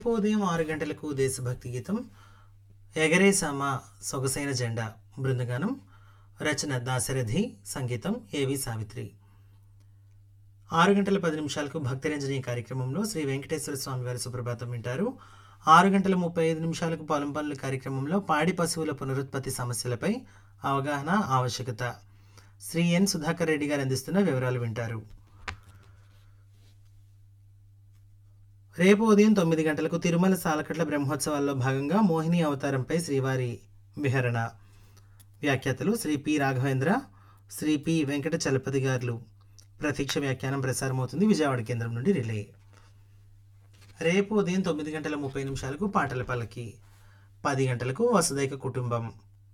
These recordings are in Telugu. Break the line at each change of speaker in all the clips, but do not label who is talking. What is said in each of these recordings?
ఉదయం ఆరు గంటలకు దేశభక్తి గీతం ఎగరేసామా సొగసైన జెండా బృందగానం రచన దాశరథి సంగీతం ఏవి సావిత్రి ఆరు గంటల పది నిమిషాలకు భక్తిరంజని కార్యక్రమంలో శ్రీ వెంకటేశ్వర స్వామి వారి సుప్రభాతం వింటారు ఆరు గంటల ముప్పై ఐదు నిమిషాలకు పొలం పనుల కార్యక్రమంలో పాడి పశువుల పునరుత్పత్తి సమస్యలపై అవగాహన ఆవశ్యకత శ్రీ ఎన్ సుధాకర్ రెడ్డి గారు అందిస్తున్న వివరాలు వింటారు రేపు ఉదయం తొమ్మిది గంటలకు తిరుమల సాలకట్ల బ్రహ్మోత్సవాల్లో భాగంగా మోహిని అవతారంపై శ్రీవారి విహరణ వ్యాఖ్యాతలు శ్రీ పి రాఘవేంద్ర శ్రీ పి వెంకట చలపతి గారు ప్రత్యక్ష వ్యాఖ్యానం ప్రసారమవుతుంది విజయవాడ కేంద్రం నుండి రిలే రేపు ఉదయం తొమ్మిది గంటల ముప్పై నిమిషాలకు పాటల పల్లకి పది గంటలకు వసుదైక కుటుంబం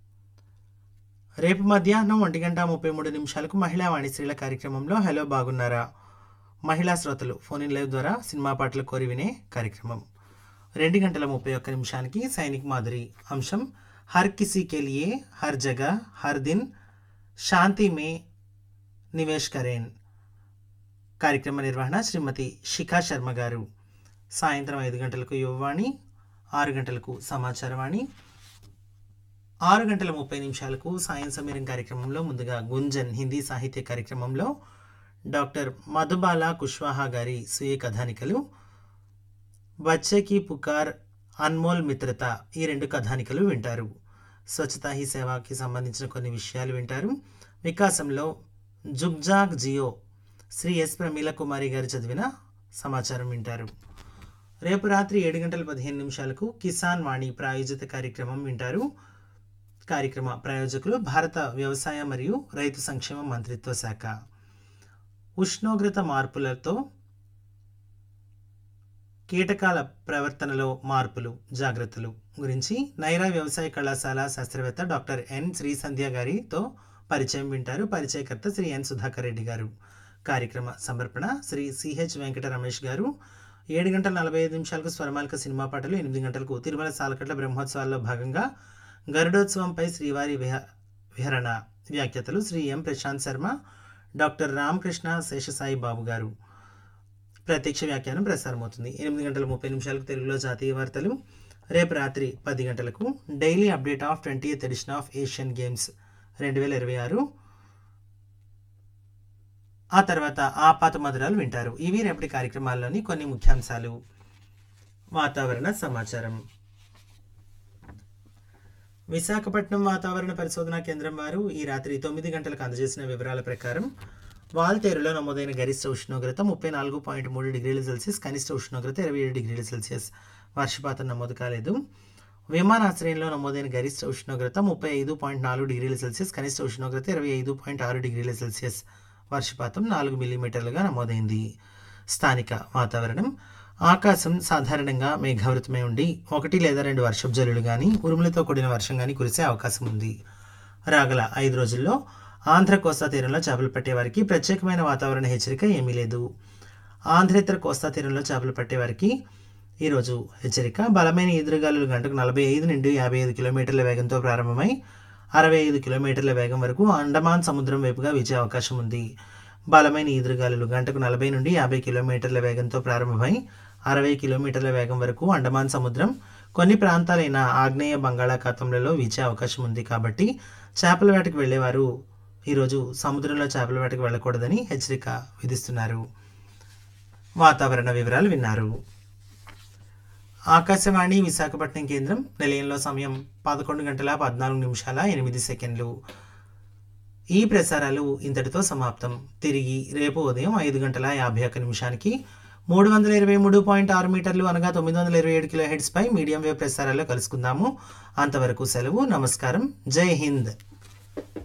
రేపు మధ్యాహ్నం ఒంటి గంట ముప్పై మూడు నిమిషాలకు మహిళా వాణిశ్రీల కార్యక్రమంలో హలో బాగున్నారా మహిళా శ్రోతలు ఫోన్ ఇన్ లైవ్ ద్వారా సినిమా పాటలు కోరి వినే కార్యక్రమం రెండు గంటల ముప్పై ఒక్క నిమిషానికి సైనిక్ మాధురి అంశం హర్ కిసీ కే లియే హర్ జగ హర్ దిన్ శాంతి మే నివేష్ కరేన్ కార్యక్రమ నిర్వహణ శ్రీమతి శిఖా శర్మ గారు సాయంత్రం ఐదు గంటలకు యువవాణి ఆరు గంటలకు సమాచారవాణి ఆరు గంటల ముప్పై నిమిషాలకు సాయం సమీరం కార్యక్రమంలో ముందుగా గుంజన్ హిందీ సాహిత్య కార్యక్రమంలో డాక్టర్ మధుబాల కుష్వాహా గారి స్వీయ కథానికలు బచ్చేకి పుకార్ అన్మోల్ మిత్రత ఈ రెండు కథానికలు వింటారు స్వచ్ఛతా హీ సేవాకి సంబంధించిన కొన్ని విషయాలు వింటారు వికాసంలో జుగ్జాగ్ జియో శ్రీ ఎస్ ప్రమీల కుమారి గారు చదివిన సమాచారం వింటారు రేపు రాత్రి ఏడు గంటల పదిహేను నిమిషాలకు కిసాన్ వాణి ప్రాయోజిత కార్యక్రమం వింటారు కార్యక్రమ ప్రాయోజకులు భారత వ్యవసాయ మరియు రైతు సంక్షేమ మంత్రిత్వ శాఖ ఉష్ణోగ్రత మార్పులతో కీటకాల ప్రవర్తనలో మార్పులు జాగ్రత్తలు గురించి నైరా వ్యవసాయ కళాశాల శాస్త్రవేత్త డాక్టర్ ఎన్ శ్రీ సంధ్య గారితో పరిచయం వింటారు పరిచయకర్త శ్రీ ఎన్ సుధాకర్ రెడ్డి గారు కార్యక్రమ సమర్పణ శ్రీ సిహెచ్ వెంకట రమేష్ గారు ఏడు గంటల నలభై ఐదు నిమిషాలకు స్వరమాలిక సినిమా పాటలు ఎనిమిది గంటలకు తిరుమల సాలకట్ల బ్రహ్మోత్సవాల్లో భాగంగా గరుడోత్సవంపై శ్రీవారి విహ విహరణ వ్యాఖ్యతలు శ్రీ ఎం ప్రశాంత్ శర్మ డాక్టర్ రామకృష్ణ శేషసాయి బాబు గారు ప్రత్యక్ష వ్యాఖ్యానం ప్రసారమవుతుంది ఎనిమిది గంటల ముప్పై నిమిషాలకు తెలుగులో జాతీయ వార్తలు రేపు రాత్రి పది గంటలకు daily update of twenty edition of Asian games రెండు వేల ఇరవై ఆరు ఆ తర్వాత ఆపాత మధురాలు వింటారు ఇవి రేపటి కార్యక్రమాల్లోని కొన్ని ముఖ్యాంశాలు వాతావరణ సమాచారం విశాఖపట్నం వాతావరణ పరిశోధనా కేంద్రం వారు ఈ రాత్రి తొమ్మిది గంటలకు అందజేసిన వివరాల ప్రకారం వాల్తేరులో నమోదైన గరిష్ట ఉష్ణోగ్రత ముప్పై నాలుగు పాయింట్ మూడు డిగ్రీల సెల్సియస్ కనిష్ట ఉష్ణోగ్రత ఇరవై ఏడు డిగ్రీల సెల్సియస్ వర్షపాతం నమోదు కాలేదు విమానాశ్రయంలో నమోదైన గరిష్ట ఉష్ణోగ్రత ముప్పై ఐదు పాయింట్ నాలుగు డిగ్రీల సెల్సియస్ కనిష్ట ఉష్ణోగ్రత ఇరవై ఐదు పాయింట్ ఆరు డిగ్రీల సెల్సియస్ వర్షపాతం నాలుగు మిల్లీమీటర్లుగా నమోదైంది స్థానిక వాతావరణం ఆకాశం సాధారణంగా మేఘావృతమై ఉండి ఒకటి లేదా రెండు వర్షపు జల్లులు కానీ ఉరుములతో కూడిన వర్షం కానీ కురిసే అవకాశం ఉంది రాగల ఐదు రోజుల్లో ఆంధ్ర కోస్తా తీరంలో చేపలు పట్టేవారికి ప్రత్యేకమైన వాతావరణ హెచ్చరిక ఏమీ లేదు ఆంధ్రేతర కోస్తా తీరంలో చేపలు పట్టేవారికి ఈరోజు హెచ్చరిక బలమైన ఈదురుగాలులు గంటకు నలభై ఐదు నుండి యాభై ఐదు కిలోమీటర్ల వేగంతో ప్రారంభమై అరవై ఐదు కిలోమీటర్ల వేగం వరకు అండమాన్ సముద్రం వైపుగా వీచే అవకాశం ఉంది బలమైన ఈదురుగాలులు గంటకు నలభై నుండి యాభై కిలోమీటర్ల వేగంతో ప్రారంభమై అరవై కిలోమీటర్ల వేగం వరకు అండమాన్ సముద్రం కొన్ని ప్రాంతాలైన ఆగ్నేయ బంగాళాఖాతంలో వీచే అవకాశం ఉంది కాబట్టి చేపల వేటకు వెళ్ళేవారు ఈరోజు సముద్రంలో చేపల వేటకు వెళ్ళకూడదని హెచ్చరిక విధిస్తున్నారు వాతావరణ వివరాలు విన్నారు ఆకాశవాణి విశాఖపట్నం కేంద్రం నిలయంలో సమయం పదకొండు గంటల పద్నాలుగు నిమిషాల ఎనిమిది సెకండ్లు ఈ ప్రసారాలు ఇంతటితో సమాప్తం తిరిగి రేపు ఉదయం ఐదు గంటల యాభై ఒక్క నిమిషానికి మూడు వందల ఇరవై మూడు పాయింట్ ఆరు మీటర్లు అనగా తొమ్మిది వందల ఇరవై ఏడు కిలో హెడ్స్పై మీడియం వేవ్ ప్రసారాల్లో కలుసుకుందాము అంతవరకు సెలవు నమస్కారం జై హింద్